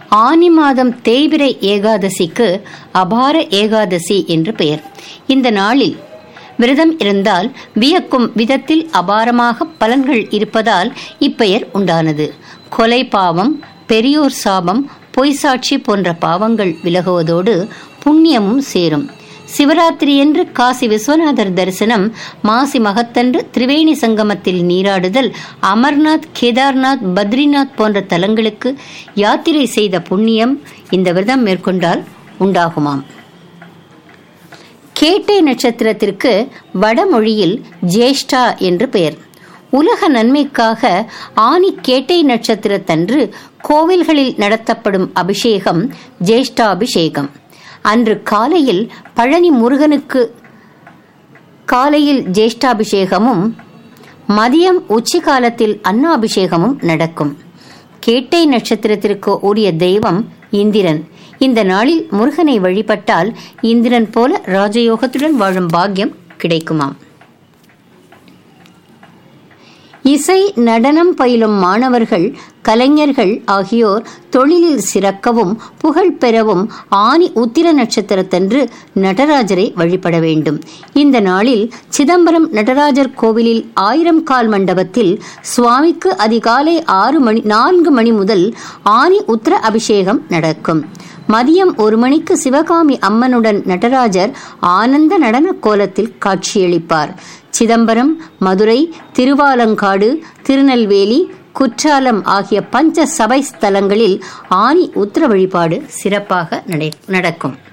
ஆனி மாதம் தேய்பிரை ஏகாதசிக்கு அபார ஏகாதசி என்று பெயர் இந்த நாளில் விரதம் இருந்தால் வியக்கும் விதத்தில் அபாரமாக பலன்கள் இருப்பதால் இப்பெயர் உண்டானது கொலை பாவம் பெரியோர் சாபம் பொய் சாட்சி போன்ற பாவங்கள் விலகுவதோடு புண்ணியமும் சேரும் சிவராத்திரியன்று காசி விஸ்வநாதர் தரிசனம் மாசி மகத்தன்று திரிவேணி சங்கமத்தில் நீராடுதல் அமர்நாத் கேதார்நாத் பத்ரிநாத் போன்ற தலங்களுக்கு யாத்திரை செய்த புண்ணியம் இந்த விரதம் மேற்கொண்டால் உண்டாகுமாம் கேட்டை நட்சத்திரத்திற்கு வடமொழியில் ஜேஷ்டா என்று பெயர் உலக நன்மைக்காக ஆனி கேட்டை நட்சத்திரத்தன்று கோவில்களில் நடத்தப்படும் அபிஷேகம் ஜேஷ்டாபிஷேகம் அன்று காலையில் பழனி முருகனுக்கு காலையில் ஜேஷ்டாபிஷேகமும் மதியம் உச்சி காலத்தில் அன்னாபிஷேகமும் நடக்கும் கேட்டை நட்சத்திரத்திற்கு உரிய தெய்வம் இந்திரன் இந்த நாளில் முருகனை வழிபட்டால் இந்திரன் போல ராஜயோகத்துடன் வாழும் பாக்கியம் கிடைக்குமாம் இசை நடனம் பயிலும் மாணவர்கள் கலைஞர்கள் ஆகியோர் தொழிலில் சிறக்கவும் புகழ் பெறவும் ஆனி உத்திர நட்சத்திரத்தன்று நடராஜரை வழிபட வேண்டும் இந்த நாளில் சிதம்பரம் நடராஜர் கோவிலில் ஆயிரம் கால் மண்டபத்தில் சுவாமிக்கு அதிகாலை ஆறு மணி நான்கு மணி முதல் ஆனி உத்திர அபிஷேகம் நடக்கும் மதியம் ஒரு மணிக்கு சிவகாமி அம்மனுடன் நடராஜர் ஆனந்த நடன கோலத்தில் காட்சியளிப்பார் சிதம்பரம் மதுரை திருவாலங்காடு திருநெல்வேலி குற்றாலம் ஆகிய பஞ்ச சபை ஸ்தலங்களில் ஆனி உத்திர வழிபாடு சிறப்பாக நடக்கும்